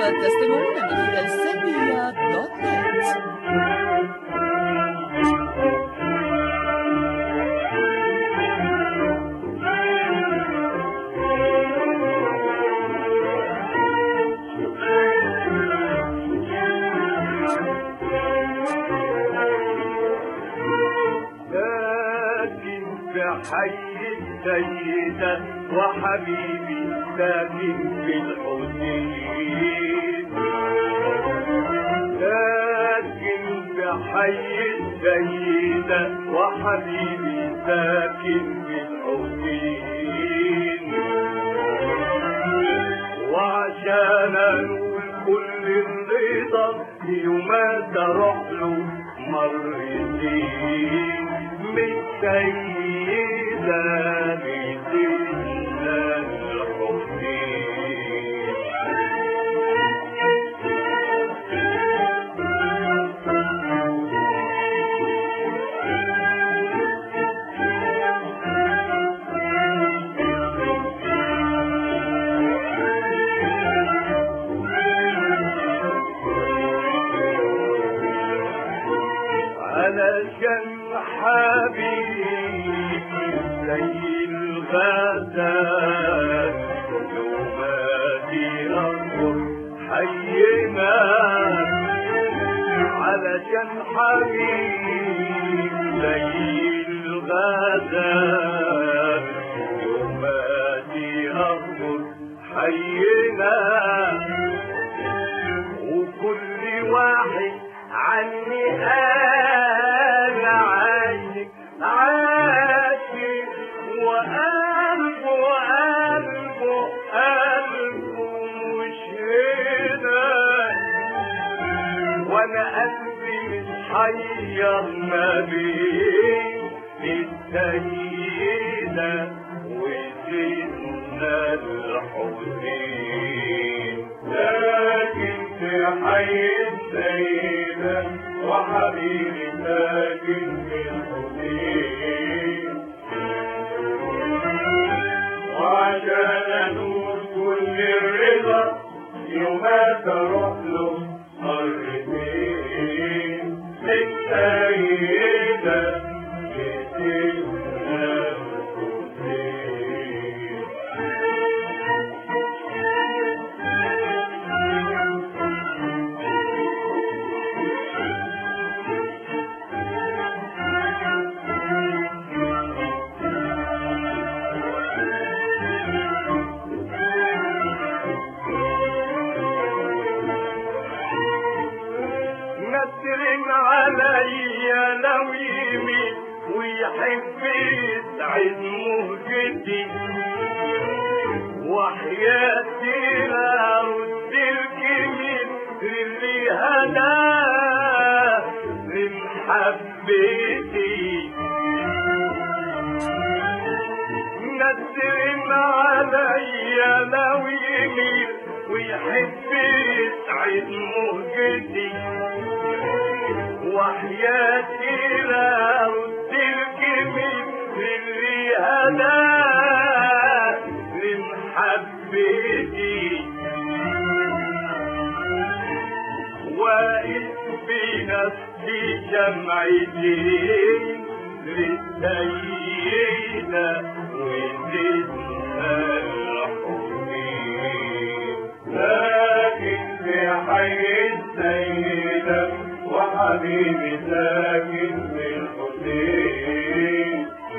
تستمعون من خلال سلمية دوت نت ساكن في حي السيدة وحبيبي ساكن في الحسين ساكن في حي السيدة وحبيبي ساكن في الحسين وعشان انول كل الرضا يوم تروح له مرتين متسيدة بسيدنا الحسين علشان حبيبي زي الغزال يوماتي أنظر حينا علشان حبيبي زي الغزال يوماتي أنظر حينا وكل واحد عني انا عاشق عاشق وقلبه قلبه قلبه مش هنا وانا قلبي متحير ما بين السيدة وسيدنا الحسين لكن في حي السيدة وحبيبي ساكن في الحسين وعشان نور كل الرضا يوم تروح له مرتين للسيدة لسيدنا الحسين نسر عليا لو يمين ويحب يسعد مهجتي وحياتي لا رد الجميل اللي هداه لمحبتي نسر عليا لو يميل ويحب يسعد مهجتي وحياتي لا رد الجميل اللي هداه لمحبتي واقف بنفسي جمعتين للسيدة وزدنا الحسين لكن في حي السيدة وحبيبي ساكن في الحسين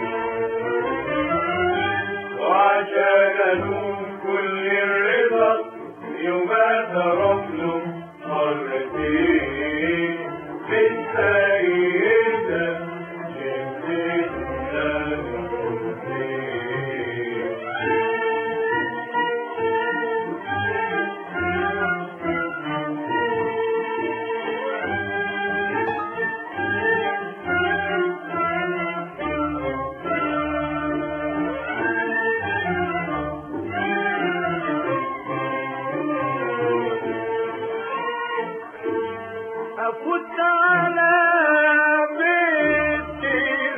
وعشان نور كل الرضا يوم تروح له مرتين للسيدة جبتنا الحسين أفوت على بيت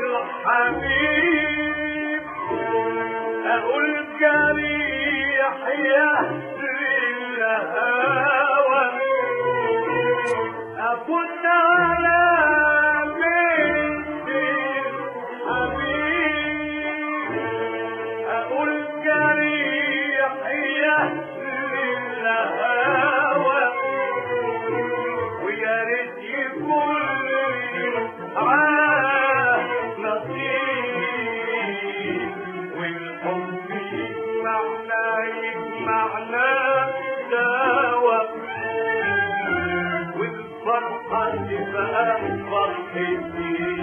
الحبيب أقول جريح يهدي الهوى كنت على بنت الحبيب أقول جريح يهزل الهوى ويا ريت يكون معاه نصيب والحب يجمعنا يجمعنا سوا والفرحة تبقى فرحتي